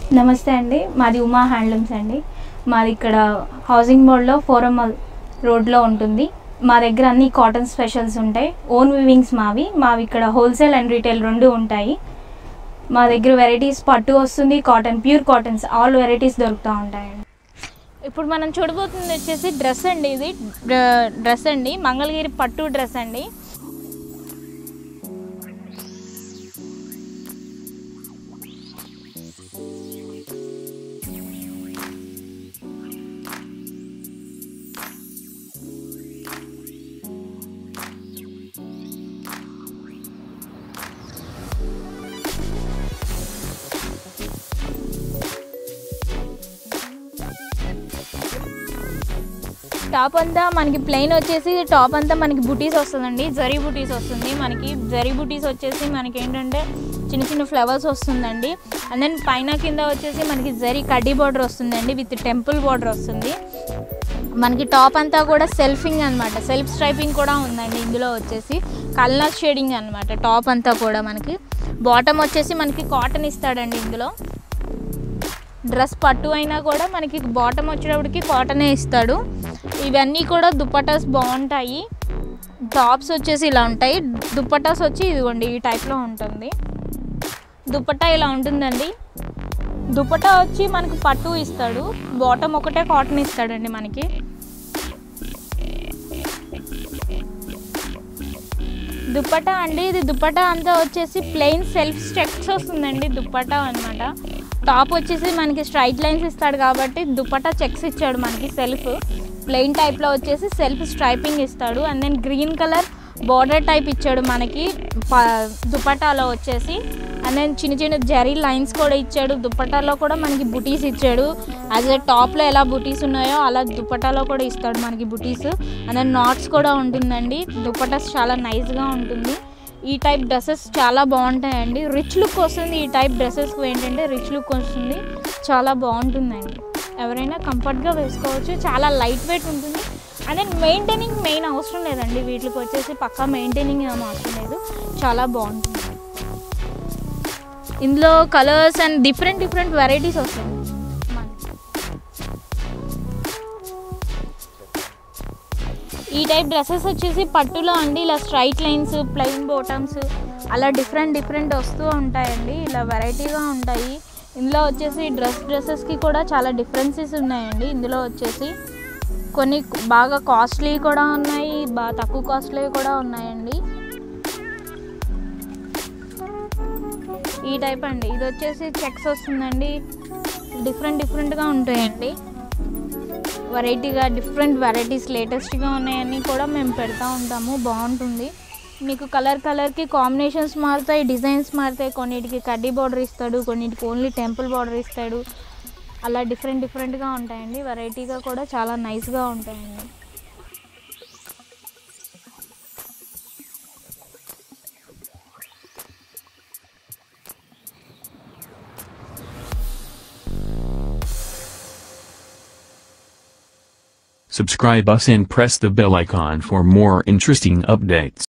నమస్తే అండి మాది ఉమా హ్యాండ్లూమ్స్ అండి మాది ఇక్కడ హౌసింగ్ బోర్డ్లో ఫోరం రోడ్లో ఉంటుంది మా దగ్గర అన్ని కాటన్ స్పెషల్స్ ఉంటాయి ఓన్ వివింగ్స్ మావి మావి ఇక్కడ హోల్సేల్ అండ్ రీటైల్ రెండు ఉంటాయి మా దగ్గర వెరైటీస్ పట్టు వస్తుంది cotton pure cottons all varieties దొరుకుతూ ఉంటాయండి ఇప్పుడు మనం చూడబోతుంది వచ్చేసి డ్రెస్ అండి ఇది డ్రెస్ అండి మంగళగిరి పట్టు డ్రెస్ అండి టాప్ అంతా మనకి ప్లెయిన్ వచ్చేసి టాప్ అంతా మనకి బుటీస్ వస్తుందండి జరీ బుటీస్ వస్తుంది మనకి జరీ బుటీస్ వచ్చేసి మనకి ఏంటంటే చిన్న చిన్న ఫ్లవర్స్ వస్తుందండి అండ్ దెన్ పైన కింద వచ్చేసి మనకి జరీ కడ్డీ బార్డర్ వస్తుందండి విత్ టెంపుల్ బార్డర్ వస్తుంది మనకి టాప్ అంతా కూడా సెల్ఫింగ్ అనమాట సెల్ఫ్ స్ట్రైపింగ్ కూడా ఉందండి ఇందులో వచ్చేసి కల్నర్ షేడింగ్ అనమాట టాప్ అంతా కూడా మనకి బాటమ్ వచ్చేసి మనకి కాటన్ ఇస్తాడండి ఇందులో డ్రెస్ పట్టు అయినా కూడా మనకి బాటమ్ వచ్చేటప్పటికి కాటనే ఇస్తాడు ఇవన్నీ కూడా దుపటాస్ బాగుంటాయి టాప్స్ వచ్చేసి ఇలా ఉంటాయి దుపటాస్ వచ్చి ఇదిగోండి ఈ టైప్లో ఉంటుంది దుపట్టా ఇలా ఉంటుందండి దుపట్టా వచ్చి మనకి పట్టు ఇస్తాడు బాటమ్ ఒకటే కాటన్ ఇస్తాడండి మనకి దుపట్టా అండి ఇది దుపట్టా అంతా వచ్చేసి ప్లెయిన్ సెల్ఫ్ స్టెక్స్ వస్తుందండి దుపట్టా అనమాట టాప్ వచ్చేసి మనకి స్ట్రైట్ లైన్స్ ఇస్తాడు కాబట్టి దుపట్టా చెక్స్ ఇచ్చాడు మనకి సెల్ఫ్ ప్లెయిన్ టైప్లో వచ్చేసి సెల్ఫ్ స్ట్రైపింగ్ ఇస్తాడు and then green colour border type ఇచ్చాడు మనకి ప- దుపట్టాలో వచ్చేసి అండ్ దెన్ చిన్న చిన్న జరీ లైన్స్ కూడా ఇచ్చాడు దుపట్టాలో కూడా మనకి బుటీస్ ఇచ్చాడు యాజ్ ఎ టాప్లో ఎలా బుటీస్ ఉన్నాయో అలా దుపట్టాలో కూడా ఇస్తాడు మనకి బుటీస్ అండ్ దెన్ నాట్స్ కూడా ఉంటుందండి దుపట్టాస్ చాలా నైస్గా ఉంటుంది ఈ టైప్ డ్రెస్సెస్ చాలా బాగుంటాయండి రిచ్ లుక్ వస్తుంది ఈ టైప్ డ్రెస్సెస్కి ఏంటంటే రిచ్ లుక్ వస్తుంది చాలా బాగుంటుందండి ఎవరైనా కంఫర్ట్గా వేసుకోవచ్చు చాలా లైట్ వెయిట్ ఉంటుంది అండ్ దెన్ మెయింటైనింగ్ మెయిన్ అవసరం లేదండి వీటికి వచ్చేసి పక్కా మెయింటైనింగ్ ఏం అవసరం లేదు చాలా బాగుంటుంది ఇందులో colours and different different varieties వస్తాయి మనకి. ఈ టైప్ డ్రెస్సెస్ వచ్చేసి పట్టులో అండి ఇలా స్ట్రైట్ లైన్స్ ప్లెయిన్ బాటమ్స్ అలా డిఫరెంట్ డిఫరెంట్ వస్తూ ఉంటాయండి ఇలా వెరైటీగా ఉంటాయి ఇందులో వచ్చేసి డ్రెస్ డ్రెస్సెస్కి కూడా చాలా డిఫరెన్సెస్ ఉన్నాయండి ఇందులో వచ్చేసి కొన్ని బాగా కాస్ట్లీ కూడా ఉన్నాయి బాగా తక్కువ కాస్ట్లీ కూడా ఉన్నాయండి ఈ టైప్ అండి ఇది వచ్చేసి చెక్స్ వస్తుందండి డిఫరెంట్ డిఫరెంట్గా ఉంటాయండి వెరైటీగా డిఫరెంట్ వెరైటీస్ లేటెస్ట్గా ఉన్నాయన్నీ కూడా మేము పెడతా ఉంటాము బాగుంటుంది మీకు కలర్ కలర్కి కాంబినేషన్స్ మారుతాయి డిజైన్స్ మారుతాయి కొన్నిటికి కడ్డీ బార్డర్ ఇస్తాడు కొన్నిటికి ఓన్లీ టెంపుల్ బార్డర్ ఇస్తాడు అలా డిఫరెంట్ డిఫరెంట్గా ఉంటాయండి వెరైటీగా కూడా చాలా నైస్గా ఉంటాయండి Subscribe us and press the bell icon for more interesting updates.